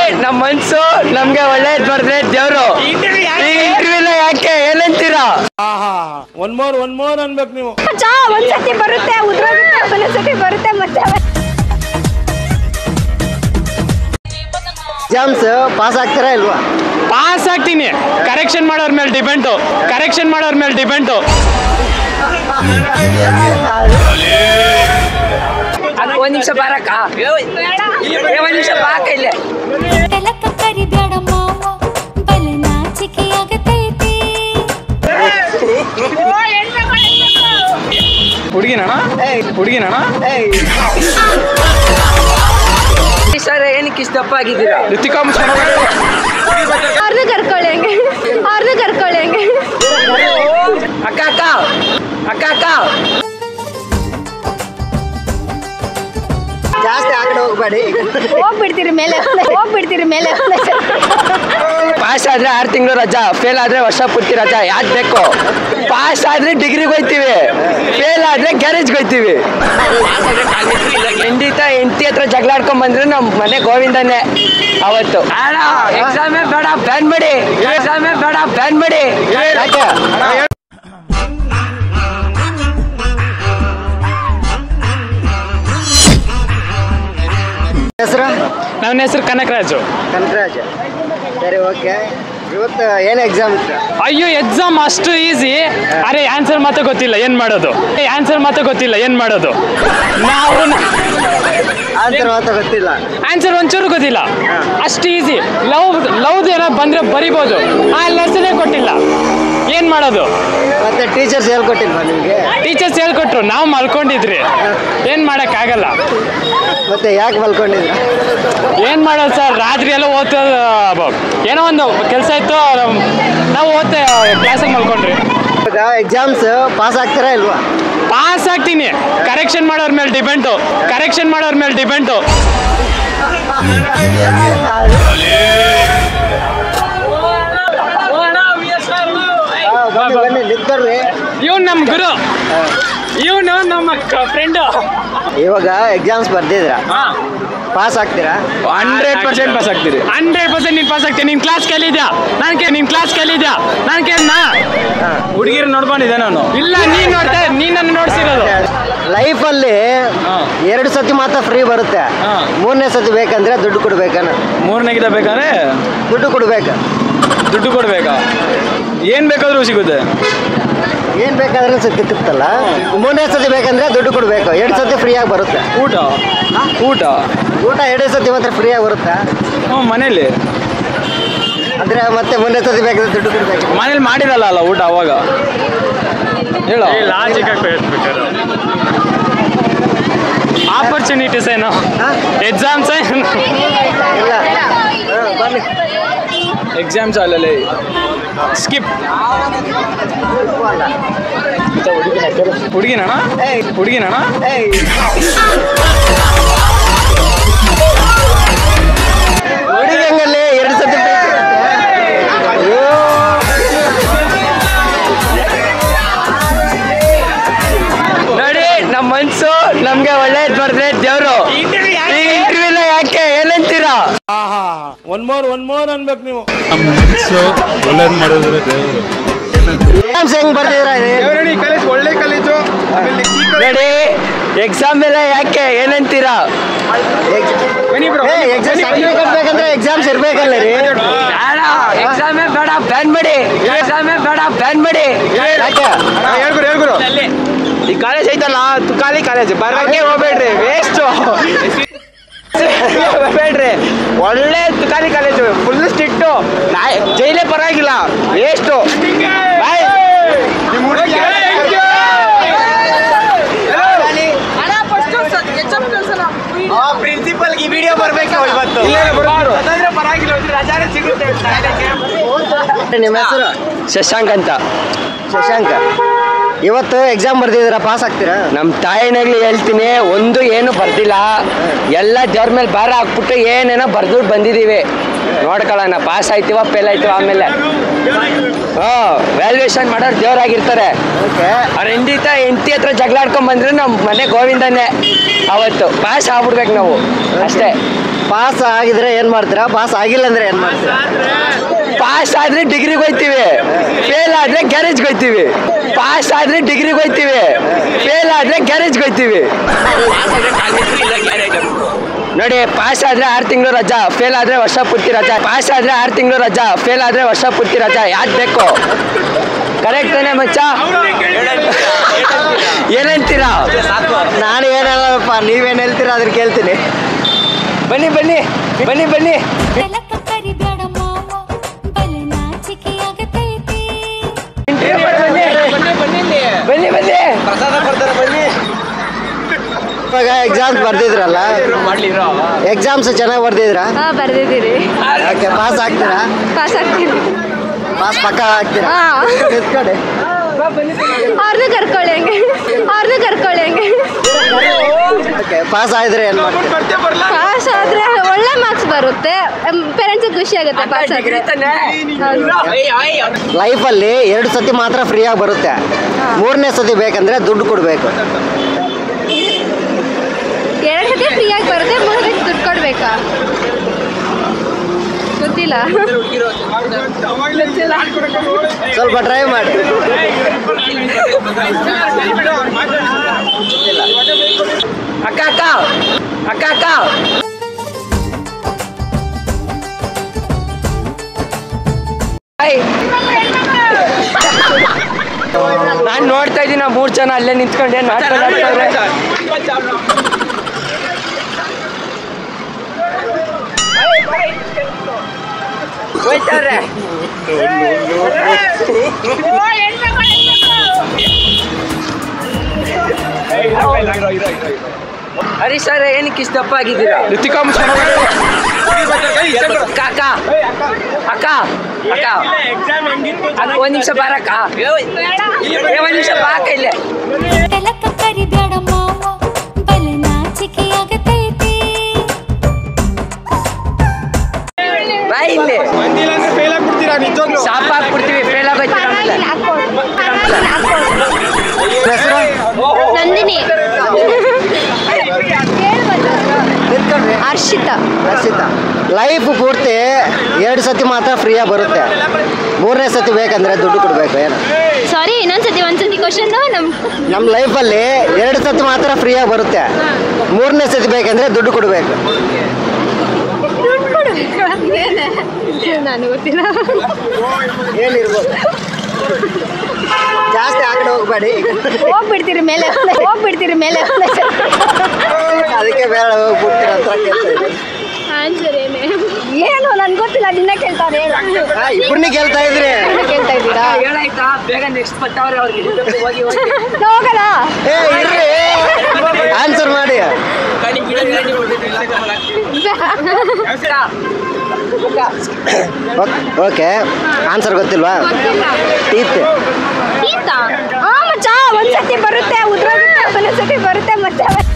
ನಮ್ಮ ಮನ್ಸು ನಮ್ಗೆ ಒಳ್ಳೇದ್ ಬರ್ದ್ರೆ ದೇವ್ರು ಈ ಇಂಟರ್ವ್ಯೂನ ಯಾಕೆ ಏನಂತೀರಾ ಒನ್ ಮೋರ್ ಒನ್ ಮೋರ್ ಅನ್ಬೇಕು ನೀವು ಚಾ ಒಂದ್ಸತಿ ಬರುತ್ತೆ ಉದ್ರೋಗುತ್ತೆ ಒಂದೊಂದ್ಸತಿ ಬರುತ್ತೆ ಮತ್ತೆ ಎಕ್ಸಾಮ್ಸ್ ಪಾಸ್ ಆಗ್ತೀರಾ ಇಲ್ವಾ ಪಾಸ್ ಆಗ್ತೀನಿ ಕರೆಕ್ಷನ್ ಮಾಡೋರ್ ಮೇಲೆ ಡಿಪೆಂಡು ಕರೆಕ್ಷನ್ ಮಾಡೋರ್ ಮೇಲೆ ಡಿಪೆಂಡು ಒಂದ್ ನಿಮಿಷ ಬಾರಕ್ಕ ಒಂದ್ ನಿಮಿಷ ಬಾಕ ಇಲ್ಲೇ ತಲಕ ಕರಿಬೇಡ ಮಾವ ಬಲೆ ನಾಚಿಕೆ ಆಗತೈತಿ ಹುಡುಗಿನಣ್ಣ ಹುಡುಗಿನಣ್ಣ ಸರ್ ಏನಕ್ಕೆ ಇಷ್ಟ ದಪ್ಪ ಆಗಿದ್ದೀರಾ ಋತಿಕಾ ಮುಸ್ಕರ ಅವ್ರದ್ದು ಕರ್ಕೊಳ್ಳಿ ಹಂಗೆ ಅವ್ರದ್ದು ಕರ್ಕೊಳ್ಳಿ ಹಂಗೆ ಅಕ್ಕ ಅಕ್ಕ ಅಕ್ಕ ಅಕ್ಕ ಜಾಸ್ತಿ ಆ ಕಡೆ ಹೋಗ್ಬೇಡಿ ಹೋಗ್ಬಿಡ್ತೀರಿ ಮೇಲೆ ಹೋಗ್ಬಿಡ್ತೀರಿ ಮೇಲೆ ಪಾಸ್ ಆದ್ರೆ ಆರು ತಿಂಗಳು ರಜಾ ಫೇಲ್ ಆದ್ರೆ ವರ್ಷ ಪೂರ್ತಿ ರಜಾ ಯಾಕೆ ಬೇಕು ಪಾಸ್ ಆದ್ರೆ ಡಿಗ್ರಿಗೆ ಹೋಯ್ತೀವಿ ಫೇಲ್ ಆದ್ರೆ ಗ್ಯಾರೇಜ್ ಹೋಯ್ತೀವಿ ಖಂಡಿತ ಹೆಂಡತಿ ಹತ್ರ ಜಗಳ ಆಡ್ಕೊಂಡ್ ಬಂದ್ರೆ ನಮ್ ಮನೆ ಗೋವಿಂದನೇ ಅವತ್ತು ಎಕ್ಸಾಮೇ ಬೇಡ ಬ್ಯಾನ್ ಮಾಡಿ ಎಕ್ಸಾಮೇ ಬೇಡ ಬ್ಯಾನ್ ಮಾಡಿ ಯಾಕೆ ಹೆಸರು ನನ್ನ ಹೆಸರು ಕನಕರಾಜು ಕನಕರಾಜ್ ಸರಿ ಓಕೆ ಇವತ್ತು ಏನು ಎಕ್ಸಾಮ್ ಇತ್ತು ಅಯ್ಯೋ ಎಕ್ಸಾಮ್ ಅಷ್ಟು ಈಸಿ ಅರೆ ಆನ್ಸರ್ ಮಾತ್ರ ಗೊತ್ತಿಲ್ಲ ಏನ್ ಮಾಡೋದು ಆನ್ಸರ್ ಮಾತ್ರ ಗೊತ್ತಿಲ್ಲ ಏನ್ ಮಾಡೋದು ನಾವು ಆನ್ಸರ್ ಮಾತ್ರ ಗೊತ್ತಿಲ್ಲ ಆನ್ಸರ್ ಒಂಚೂರು ಗೊತ್ತಿಲ್ಲ ಅಷ್ಟು ಈಸಿ ಲವ್ ಲವ್ದು ಏನೋ ಬಂದ್ರೆ ಬರಿಬೋದು ಆ ಲೆಸನೇ ಕೊಟ್ಟಿಲ್ಲ ಏನ್ ಮಾಡೋದು ಮತ್ತೆ ಟೀಚರ್ಸ್ ಹೇಳ್ಕೊಟ್ಟಿಲ್ವಾ ನಿಮಗೆ ಟೀಚರ್ಸ್ ಹೇಳ್ಕೊಟ್ರು ನಾವು ಮಲ್ಕೊಂಡಿದ್ರಿ ಏನ್ ಮಾಡಕ್ ಆಗಲ್ಲ ಮತ್ತೆ ಯಾಕೆ ಮಲ್ಕೊಂಡಿದ್ರ ಏನ್ ಮಾಡೋದು ಸರ್ ರಾತ್ರಿ ಎಲ್ಲ ಓದ್ತದ ಏನೋ ಒಂದು ಕೆಲಸ ಇತ್ತು ನಾವು ಓದ್ತೆ ಕ್ಲಾಸಿಗೆ ಮಲ್ಕೊಂಡ್ರಿ ಇವಾಗ ಎಕ್ಸಾಮ್ಸ್ ಪಾಸ್ ಆಗ್ತೀರಾ ಇಲ್ವಾ ಪಾಸ್ ಆಗ್ತೀನಿ ಕರೆಕ್ಷನ್ ಮಾಡೋರ್ ಮೇಲೆ ಡಿಪೆಂಡು ಕರೆಕ್ಷನ್ ಮಾಡೋರ್ ಮೇಲೆ ಡಿಪೆಂಡು ಹಾ, ಬನ್ನಿ ಬನ್ನಿ ನಿಂತ್ಕೊಳ್ರಿ ಇವ್ನು ನಮ್ಮ ಗುರು ಇವನು ನಮ್ಮ ಫ್ರೆಂಡು ಇವಾಗ ಎಕ್ಸಾಮ್ಸ್ ಬರ್ದಿದ್ರ ಪಾಸ್ ಆಗ್ತೀರಾ ಹಂಡ್ರೆಡ್ ಪರ್ಸೆಂಟ್ ಪಾಸ್ ಆಗ್ತೀರಿ ಹಂಡ್ರೆಡ್ ಪರ್ಸೆಂಟ್ ನೀನ್ ಪಾಸ್ ಆಗ್ತೀನಿ ನಿನ್ ಕ್ಲಾಸ್ ಕಲಿದ್ಯಾ ನಾನು ಕೇ ನಿನ್ ಕ್ಲಾಸ್ ಕಲಿದ್ಯಾ ನಾನು ಕೇಳ್ನಾ ಹುಡುಗಿರು ನೋಡ್ಕೊಂಡಿದ್ದೆ ನಾನು ಇಲ್ಲ ನೀನ್ ನೋಡ್ತಾ ನೀನ್ ನನ್ನ ನೋಡ್ಸಿರೋದು ಲೈಫಲ್ಲಿ ಹಾ. ಎರಡು ಸತಿ ಮಾತ್ರ ಫ್ರೀ ಬರುತ್ತೆ ಹಾ. ಮೂರನೇ ಸತಿ ಬೇಕಂದ್ರೆ ದುಡ್ಡು ಕೊಡ್ಬೇಕನ್ನ ಮೂರನೇ ಗಿಡ ಬೇಕಾದ್ರೆ ದುಡ್ಡು ಕೊಡ್ಬೇಕು ದುಡ್ಡು ಕೊಡ್ಬೇಕಾ ಏನ್ ಬೇಕಾದ್ರೂ ಸಿಗುತ್ತೆ ಏನ್ ಬೇಕಾದ್ರೆ ಸಿಕ್ಕುತ್ತಲ್ಲ ಮೂರನೇ ಸತಿ ಬೇಕಂದ್ರೆ ದುಡ್ಡು ಕೊಡ್ಬೇಕು ಎರಡು ಸತಿ ಫ್ರೀಯಾಗಿ ಬರುತ್ತೆ ಊಟ ಊಟ ಊಟ ಎರಡು ಸತಿ ಮಾತ್ರ ಫ್ರೀಯಾಗಿ ಬರುತ್ತೆ ಹ್ಞೂ ಮನೇಲಿ ಅಂದ್ರೆ ಮತ್ತೆ ಮೂರನೇ ಸತಿ ಬೇಕಾದ್ರೆ ದುಡ್ಡು ಕೊಡ್ಬೇಕು ಮನೇಲಿ ಮಾಡಿರಲ್ಲ ಅಲ್ಲ ಊಟ ಅವಾಗ ಹೇಳೋ ಆಪರ್ಚುನಿಟೀಸ್ ಏನು ಹಾ? ಎಕ್ಸಾಮ್ಸ್ ಇಲ್ಲ ಹಾ, ಬನ್ನಿ ಎಕ್ಸಾಮ್ಸ್ ಅಲ್ಲಲ್ಲಿ ಸ್ಕಿಪ್ ಹುಡುಗಿನಣ್ಣ ಏಯ್. ಹುಡುಗಿನಣ್ಣ ಏಯ್. ಹುಡುಗಿ ಹಂಗಲ್ಲಿ ಎರಡು ಸತಿ free ಸಿಗುತ್ತೆ. ಅಯ್ಯೋ. ನೋಡಿ ನಮ್ಮ ಮನ್ಸು ನಮ್ಗೆ ಒಳ್ಳೇದ್ ಬರ್ದ್ರೆ ದೇವ್ರು ಈ ಇಂಟರ್ವ್ಯೂನ ಯಾಕೆ ಏನಂತೀರಾ ಒನ್ ಮೋರ್ ಒನ್ ಮೋರ್ ಅನ್ಬೇಕು ನೀವು Exams ಹೆಂಗ್ ಬರ್ದಿದ್ರ ಒಳ್ಳೆ ಕಾಲೇಜು ನೋಡಿ ಎಕ್ಸಾಮ್ ಎಲ್ಲ ಯಾಕೆ ಏನಂತೀರಾ ಎಕ್ಸಾಮ್ ಸರ್ಟಿಫಿಕೇಟ್ ಬೇಕಂದ್ರೆ ಎಕ್ಸಾಮ್ಸ್ ಇರ್ಬೇಕಲ್ಲ ರೀ ಬೇಡ ಎಕ್ಸಾಮೇ ಬೇಡ ಬ್ಯಾನ್ ಮಾಡಿ ಎಕ್ಸಾಮೇ ಬೇಡ ಬ್ಯಾನ್ ಮಾಡಿ ಯಾಕೆ ಹೇಳ್ಗುರು ಹೇಳ್ಗುರು ಈ ಕಾಲೇಜ್ ಐತಲ್ಲ ತುಕಾಲಿ ಕಾಲೇಜ್ ಬರಕ್ಕೆ ಹೋಗ್ಬೇಡ್ರಿ ವೇಸ್ಟ್ ಹೋಗ್ಬೇಡ್ರಿ ಒಳ್ಳೆ ತುಕಾಲಿ ಕಾಲೇಜು ಫುಲ್ ಸ್ಟ್ರಿಕ್ಟು ಜೈಲೇ ಪರವಾಗಿಲ್ಲ ವೇಸ್ಟು ಬಾಯ್ ಪ್ರಿನ್ಸಿಪಲ್ಗೆ ವಿಡಿಯೋ ಬರ್ಬೇಕು ಇವತ್ತು ಪರವಾಗಿಲ್ಲ ರಜಾನೆ ಸಿಗುತ್ತೆ ನಿಮ್ಮ ಹೆಸರು ಶಶಾಂಕ್ ಅಂತ ಶಶಾಂಕ ಇವತ್ತು ಎಕ್ಸಾಮ್ ಬರ್ದಿದ್ದೀರಾ ಪಾಸ್ ಆಗ್ತೀರಾ ನಮ್ಮ ತಾಯಿನಾಗ್ಲಿ ಹೇಳ್ತೀನಿ ಒಂದು ಏನು ಬರ್ದಿಲ್ಲ ಎಲ್ಲ ದೇವ್ರ ಮೇಲೆ ಭಾರ ಹಾಕ್ಬಿಟ್ಟು ಏನೇನೋ ಬರ್ದು ಬಂದಿದ್ದೀವಿ ನೋಡ್ಕೊಳ್ಳೋಣ ಪಾಸ್ ಆಯ್ತೀವ ಫೇಲ್ ಆಯ್ತೀವ ಆಮೇಲೆ ಹ್ಞೂ ವ್ಯಾಲ್ಯೂಯೇಷನ್ ಮಾಡೋರು ದೇವ್ರಾಗಿರ್ತಾರೆ ಓಕೆ ಅವ್ರ ಹೆಂಡತಿ ಹೆಂಡತಿ ಹತ್ರ ಜಗಳ ಆಡ್ಕೊಂಡ್ ಬಂದ್ರೆ ನಮ್ಮ ಮನೆ ಗೋವಿಂದನೇ ಅವತ್ತು ಪಾಸ್ ಆಗ್ಬಿಡ್ಬೇಕು ನಾವು ಅಷ್ಟೇ ಪಾಸ್ ಆಗಿದ್ರೆ ಏನ್ ಮಾಡ್ತೀರಾ ಪಾಸ್ ಆಗಿಲ್ಲ ಅಂದ್ರೆ ಏನ್ ಮಾಡ್ತೀರಾ ಪಾಸ್ ಆದ್ರೆ ಡಿಗ್ರಿಗೆ ಹೋಯ್ತೀವಿ ಫೇಲ್ ಆದ್ರೆ ಗ್ಯಾರೇಜ್ಗೆ ಹೋಯ್ತೀವಿ ಪಾಸ್ ಆದ್ರೆ ಡಿಗ್ರಿಗೆ ಹೋಯ್ತೀವಿ ಫೇಲ್ ಆದ್ರೆ ಗ್ಯಾರೇಜ್ಗೆ ಹೋಯ್ತೀವಿ ನೋಡಿ ಪಾಸ್ ಆದ್ರೆ ಆರು ತಿಂಗಳು ರಜಾ ಫೇಲ್ ಆದ್ರೆ ವರ್ಷ ಪೂರ್ತಿ ರಜಾ ಪಾಸ್ ಆದ್ರೆ ಆರು ತಿಂಗಳು ರಜಾ ಫೇಲ್ ಆದ್ರೆ ವರ್ಷ ಪೂರ್ತಿ ರಜಾ ಯಾವ್ದು ಬೇಕು ಕರೆಕ್ಟ್ ತಾನೆ ಮಚ್ಚ ಏನಂತೀರಾ ನಾನು ಏನ್ ಹೇಳಲ್ಲಪ್ಪ ನೀವೇನ್ ಹೇಳ್ತೀರಾ ಅದ್ರ ಕೇಳ್ತೀನಿ ಬನ್ನಿ ಬನ್ನಿ ಬನ್ನಿ ಬನ್ನಿ ಬೆಳಕ ಕರಿಬೇಡ ಮಾವ ಬಲೆ ನಾಚಿಕೆ ಆಗತೈತಿ ಬನ್ನಿ ಬನ್ನಿ ಇವಾಗ ಎಕ್ಸಾಮ್ಸ್ ಬರ್ದಿದ್ರಲ್ಲ ಎಕ್ಸಾಮ್ಸ್ ಚೆನ್ನಾಗಿ ಬರ್ದಿದ್ರಾ ಹಾ ಬರ್ದಿದ್ದೀರಿ ಓಕೆ ಪಾಸ್ ಆಗ್ತೀರಾ ಪಾಸ್ ಆಗ್ತೀನಿ ಪಾಸ್ ಪಕ್ಕ ಆಗ್ತೀರಾ ಹಾ ನಿಂತ್ಕೊಳ್ಳಿ ಅವ್ರನ್ನೂ ಕರ್ಕೊಳ್ಳಿ ಹಂಗೆ ಅವ್ರನ್ನೂ ಕರ್ಕೊಳ್ಳಿ ಹಂಗೆ ಓಕೆ ಪಾಸ್ ಆದ್ರೆ ಏನ್ ಮಾಡ್ತೀರಾ ಪಾಸ್ ಆದ್ರೆ ಒಳ್ಳೆ ಮಾರ್ಕ್ಸ್ ಬರುತ್ತೆ ಪೇರೆಂಟ್ಸ್ ಖುಷಿ ಆಗುತ್ತೆ ಪಾಸ್ ಆದ್ರೆ ಹೌದು. ಲೈಫಲ್ಲಿ ಎರಡು ಸತಿ ಮಾತ್ರ ಫ್ರೀಯಾಗಿ ಬರುತ್ತೆ ಮೂರನೇ ಸತಿ ಬೇಕಂದ್ರೆ ದುಡ್ಡು ಕೊಡಬೇಕು ಎರಡು ಸತಿ ಫ್ರೀಯಾಗಿ ಬರುತ್ತೆ ಮೂರು ಸತಿ ದುಡ್ಡು ಕೊಡ್ಬೇಕಾ ಗೊತ್ತಿಲ್ಲ ಸ್ವಲ್ಪ ಟ್ರೈ ಮಾಡಿ ಅಕ್ಕ ಅಕ್ಕ ಅಕ್ಕ ಅಕ್ಕ ಹಾಯ್. ನಾನ್ ನೋಡ್ತಾ ಇದ್ದೀನಿ ಆ ಮೂರ್ ಜನ ಅಲ್ಲೇ ನಿಂತ್ಕೊಂಡೆ ನಾಟಕ ಆಡ್ತಾವ್ರೆ ಹೋಯ್ತವ್ರೆ ಹರಿ ಸರ್ ಏನಕ್ಕೆ ಇಷ್ಟ ದಪ್ಪ ಆಗಿದ್ದೀರಾ ಋತಿಕಾ ಅಕ್ಕ ಅಕ್ಕ ಅಕ್ಕ ಅಕ್ಕ ಅಕ್ಕ ಒಂದ್ ನಿಮಿಷ ಬಾರಕ್ಕ ಏ, ಒಂದ್ ನಿಮಿಷ ಬಾಕ ಇಲ್ಲೇ ಬೆಳಕ ಕರಿಬೇಡ ಮಾವ ಬಲೆ ನಾಚಿಕೆ ಆಗತೈತಿ ಬಾ ಇಲ್ಲಿ ಬಂದಿಲ್ಲ ಅಂದ್ರೆ ಫೇಲ್ ಆಗ್ಬಿಡ್ತೀರಾ ನಿಜವಾಗ್ಲು ಶಾಪ್ ಹಾಕ್ಬಿಡ್ತೀವಿ ಫೇಲ್ ಆಗೋಯ್ತು ಆಮೇಲೆ ಹೆಸರು ನಂದಿನಿ ನಿಂತ್ಕೊಳ್ರಿ ಹರ್ಷಿತಾ ಹರ್ಷಿತಾ ಲೈಫ್ ಪೂರ್ತಿ ಎರಡು ಸತಿ ಮಾತ್ರ ಫ್ರೀಯಾಗಿ ಬರುತ್ತೆ ಮೂರನೇ ಸತಿ ಬೇಕಂದ್ರೆ ದುಡ್ಡು ಕೊಡಬೇಕು ಏನು ಸಾರಿ ಇನ್ನೊಂದ್ಸತಿ ಒಂದ್ಸತಿ ಕ್ವಶನ್ ನಮ್ ನಮ್ಮ ಲೈಫಲ್ಲಿ ಎರಡು ಸತಿ ಮಾತ್ರ ಫ್ರೀಯಾಗಿ ಬರುತ್ತೆ ಮೂರನೇ ಸತಿ ಬೇಕಂದ್ರೆ ದುಡ್ಡು ಕೊಡಬೇಕು ದುಡ್ಡು ಕೊಡ್ಬೇಕು ಅದೇನೆ ನನಗೆ ಗೊತ್ತಿಲ್ಲ ಏನಿರ್ಬೋದು ಜಾಸ್ತಿ ಆ ಕಡೆ ಹೋಗ್ಬೇಡಿ ಹೋಗ್ಬಿಡ್ತೀರಿ ಮೇಲೆ ಹೋಗ್ಬಿಡ್ತೀರಿ ಮೇಲೆ ಅದಕ್ಕೆ ಬೇಡ ಹೋಗ್ಬಿಡ್ತೀರ ಅಂತ ಕೇಳ್ತಾ ಇದ್ದೀನಿ ಆನ್ಸರ್ ಏನೇ ಏನು ನನ್ಗೆ ಗೊತ್ತಿಲ್ಲ ನಿನ್ನ ಕೇಳ್ತಾರೆ ಹಾ, ಇಬ್ರನ್ನೇ ಕೇಳ್ತಾ ಇದ್ರಿ ಕೇಳ್ತಾ ಇದ್ದೀರಾ ಹೇಳಾಯ್ತಾ ಬೇಗ ನೆಕ್ಸ್ಟ್ ಬರ್ತಾವ್ರೆ ಅವ್ರಿಗೆ ಹೋಗಿ ಹೋಗಿ ಹೋಗಲ್ಲ ಏ ಇರ್ರಿ ಆನ್ಸರ್ ಮಾಡಿ ಓಕೆ ಆನ್ಸರ್ ಗೊತ್ತಿಲ್ವಾ ಗೊತ್ತಿಲ್ಲ ಟೀತ್ ಈತ ಆ ಮಚ್ಚ ಒಂದ್ಸತಿ ಬರುತ್ತೆ ಉದ್ರೋಗುತ್ತೆ ಒಂದೊಂದ್ಸತಿ ಬರುತ್ತೆ ಮತ್ತೆ